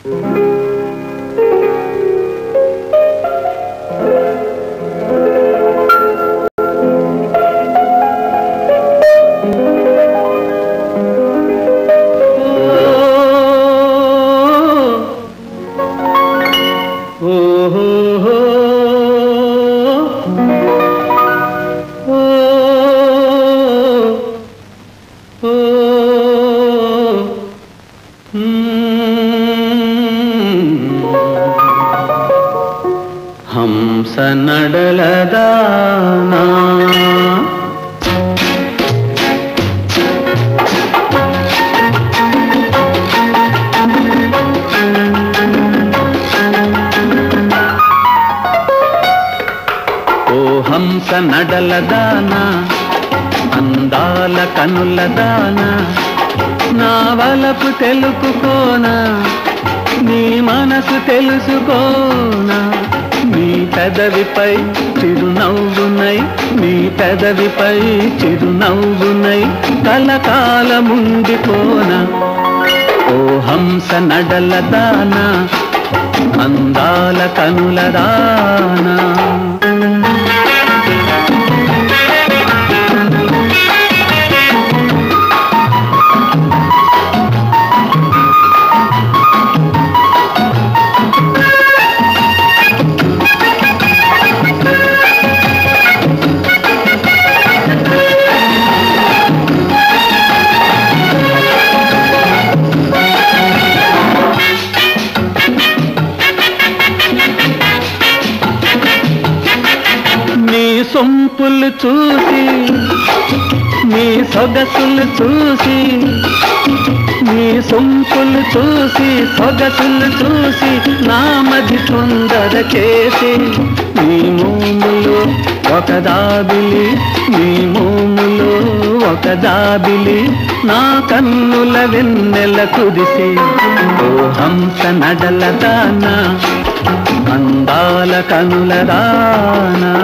హంస నడలదానా ఓ హంస నడలదానా అందాల కనులదానా నా వలపు తెలుపుకోనా నీ మనసు తెలుసుకోనా నీ పెదవిపై చిరునవ్వునై నీ పెదవిపై చిరునవ్వునై కలకాలముండిపోనా ఓ హంస నడలదానా అందాల కనులదానా నీ సొంపులు చూసి నీ సొగసులు చూసి నీ సొంపులు చూసి సొగసులు చూసి నా మది తొందర చేసి నీ మోములో ఒక దాబిలి నీ మోములో ఒక దాబిలి నా కన్నుల వెన్నెల కుదిసి ఓ హంస నడలదానా అందాల కనులదానా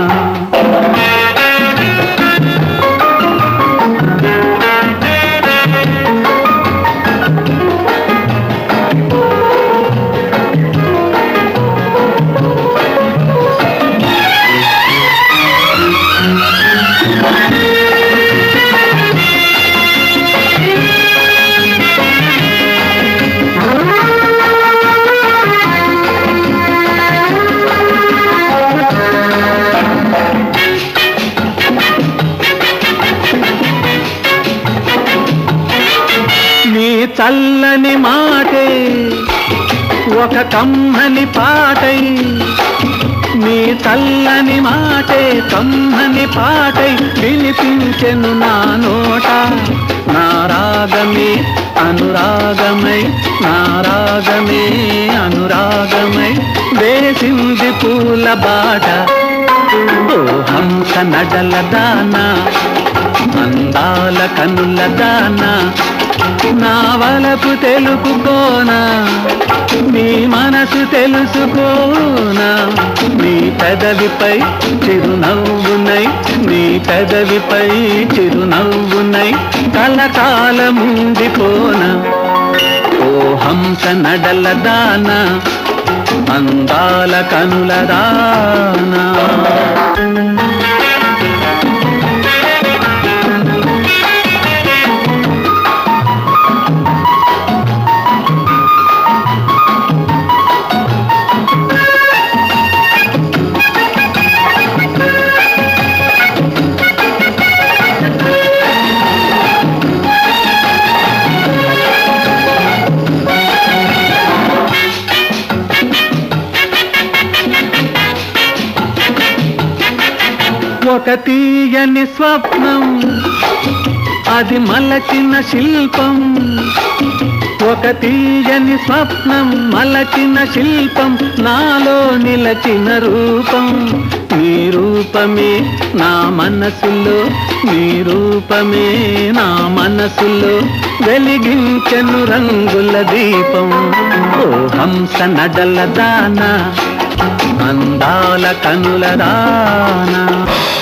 నీ చల్లని మాటే ఒక కమ్మని పాటై నీ చల్లని మాటే కమ్మని పాటై వినిపించెను నా నోట నా రాగమే అనురాగమై నా రాగమే అనురాగమై వేసింది పూల బాట ఓ హంస నడల దానా అందాల కనుల దానా నా వలపు తెలుపుకోనా నీ మనసు తెలుసుకోనా నీ పెదవిపై చిరునవ్వునై నీ పెదవిపై చిరునవ్వునై కలకాలముండిపోనా ఓ హంస నడల దానా అందాల కనుల దానా ఒక తీయని స్వప్నం అది మలచిన శిల్పం ఒక తీయని స్వప్నం మలచిన శిల్పం నాలో నిలచిన రూపం నీ రూపమే నా మనసులో నీ రూపమే నా మనసులో వెలిగించెను రంగుల దీపం ఓ హంస నడల దానా అందాల కనుల దానా